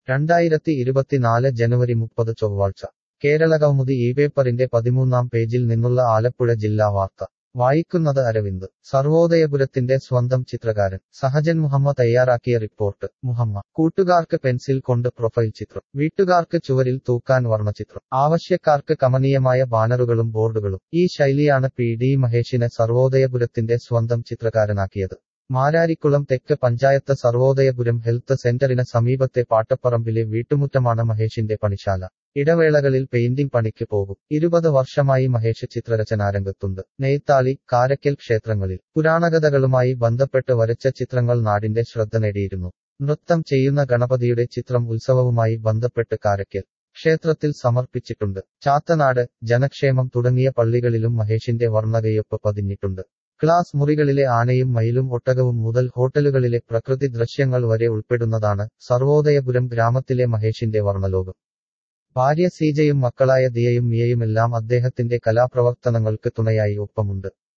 രണ്ടായിരത്തി ഇരുപത്തിനാല് ജനുവരി മുപ്പത് ചൊവ്വാഴ്ച കേരളകൗമുദി ഈ പേപ്പറിന്റെ പതിമൂന്നാം പേജിൽ നിന്നുള്ള ആലപ്പുഴ ജില്ലാ വാർത്ത വായിക്കുന്നത് അരവിന്ദ് സർവോദയപുരത്തിന്റെ സ്വന്തം ചിത്രകാരൻ സഹജൻ മുഹമ്മ തയ്യാറാക്കിയ റിപ്പോർട്ട് മുഹമ്മ കൂട്ടുകാർക്ക് പെൻസിൽ കൊണ്ട് പ്രൊഫൈൽ ചിത്രം വീട്ടുകാർക്ക് ചുവരിൽ തൂക്കാൻ വർണ്ണചിത്രം ആവശ്യക്കാർക്ക് കമനീയമായ ബാനറുകളും ബോർഡുകളും ഈ ശൈലിയാണ് പി ഡി മഹേഷിനെ സർവോദയപുരത്തിന്റെ സ്വന്തം ചിത്രകാരനാക്കിയത് മാരാരിക്കുളം തെക്ക് പഞ്ചായത്ത് സർവോദയപുരം ഹെൽത്ത് സെന്ററിന് സമീപത്തെ പാട്ടപ്പറമ്പിലെ വീട്ടുമുറ്റമാണ് മഹേഷിന്റെ പണിശാല ഇടവേളകളിൽ പെയിന്റിംഗ് പണിക്ക് പോകും ഇരുപത് വർഷമായി മഹേഷ് ചിത്രരചനാരംഗത്തുണ്ട് നെയ്ത്താളി കാരക്കൽ ക്ഷേത്രങ്ങളിൽ പുരാണകഥകളുമായി ബന്ധപ്പെട്ട് വരച്ച ചിത്രങ്ങൾ നാടിന്റെ ശ്രദ്ധ നേടിയിരുന്നു നൃത്തം ചെയ്യുന്ന ഗണപതിയുടെ ചിത്രം ഉത്സവവുമായി ബന്ധപ്പെട്ട് കാരക്കൽ ക്ഷേത്രത്തിൽ സമർപ്പിച്ചിട്ടുണ്ട് ചാത്തനാട് ജനക്ഷേമം തുടങ്ങിയ പള്ളികളിലും മഹേഷിന്റെ വർണ്ണകയൊപ്പ് പതിഞ്ഞിട്ടുണ്ട് ക്ലാസ് മുറികളിലെ ആനയും മയിലും ഒട്ടകവും മുതൽ ഹോട്ടലുകളിലെ പ്രകൃതി ദൃശ്യങ്ങൾ വരെ ഉൾപ്പെടുന്നതാണ് സർവോദയപുരം ഗ്രാമത്തിലെ മഹേഷിന്റെ വർണ്ണലോകം ഭാര്യ സീജയും മക്കളായ ദിയയും മിയയുമെല്ലാം അദ്ദേഹത്തിന്റെ കലാപ്രവർത്തനങ്ങൾക്ക് തുണയായി ഒപ്പമുണ്ട്